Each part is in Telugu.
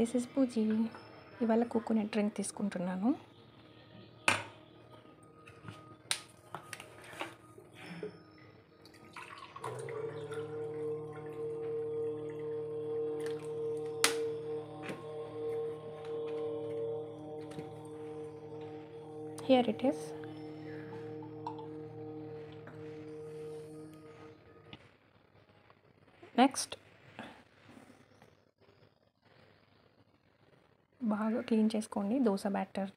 దిస్ ఇస్ పూజీ ఇవాళ కోకోనట్ డ్రింక్ తీసుకుంటున్నాను హియర్ ఇట్ ఈస్ నెక్స్ట్ బాగా క్లీన్ చేసుకోండి దోశ బ్యాటర్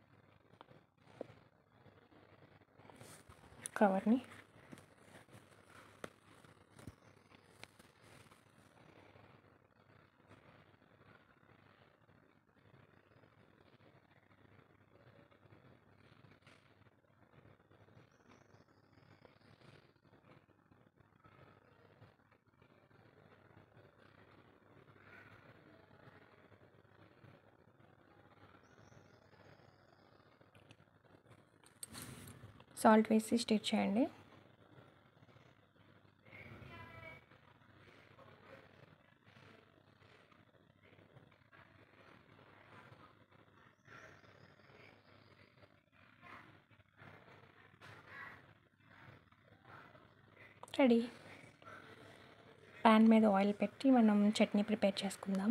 కవర్ని సాల్ట్ వేసి స్టిచ్ చేయండి రెడీ ప్యాన్ మీద ఆయిల్ పెట్టి మనం చట్నీ ప్రిపేర్ చేసుకుందాం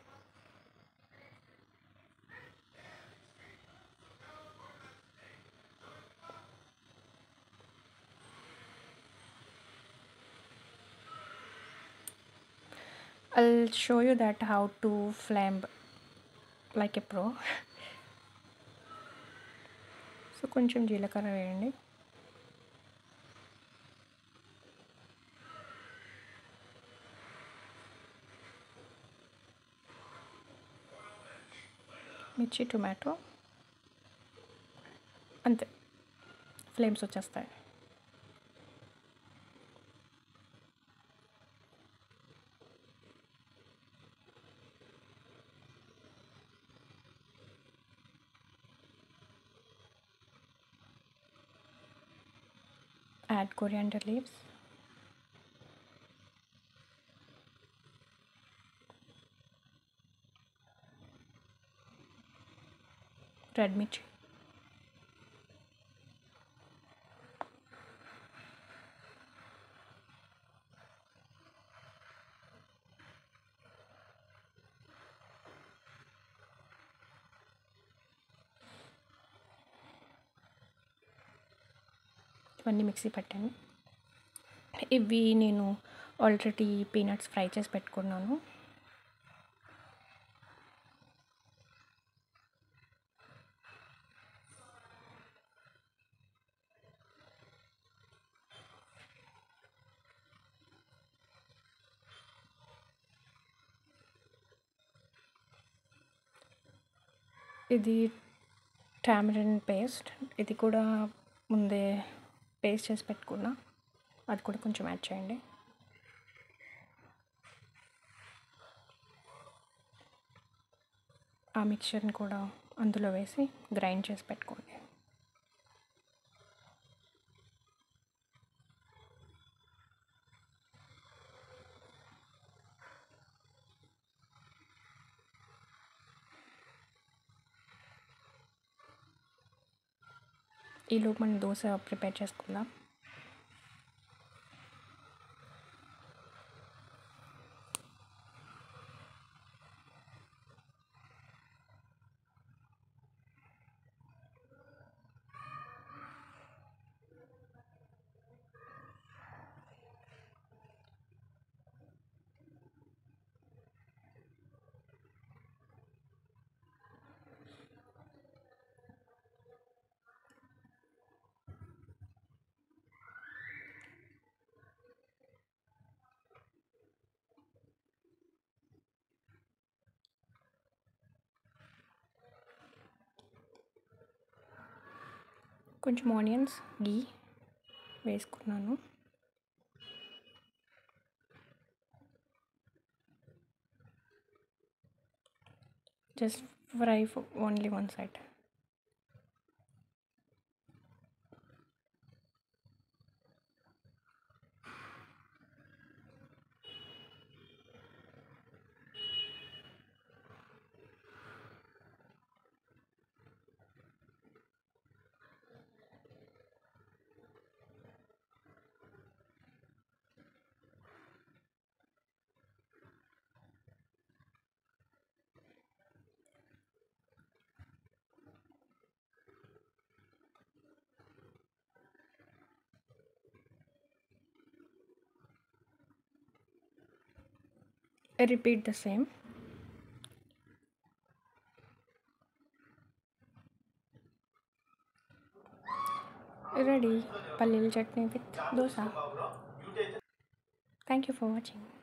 I'll show you that how to flambe like a pro. So కొంచెం జీలకర్ర వేయండి మిర్చి టొమాటో అంతే ఫ్లేమ్స్ వచ్చేస్తాయి add coriander leaves red mirchi ఇవన్నీ మిక్సీ పట్టాను ఇవి నేను ఆల్రెడీ పీనట్స్ ఫ్రై చేసి పెట్టుకున్నాను ఇది టామరిన్ పేస్ట్ ఇది కూడా ముందే పేస్ట్ చేసి పెట్టుకున్నా అది కూడా కొంచెం యాడ్ చేయండి ఆ మిక్చర్ని కూడా అందులో వేసి గ్రైండ్ చేసి పెట్టుకోండి ఈలోపు మనం దోశ ప్రిపేర్ చేసుకుందాం కొంచెం ఆనియన్స్ గీ వేసుకున్నాను just fry only one side repeat the same ready పల్లీల chutney with dosa thank you for watching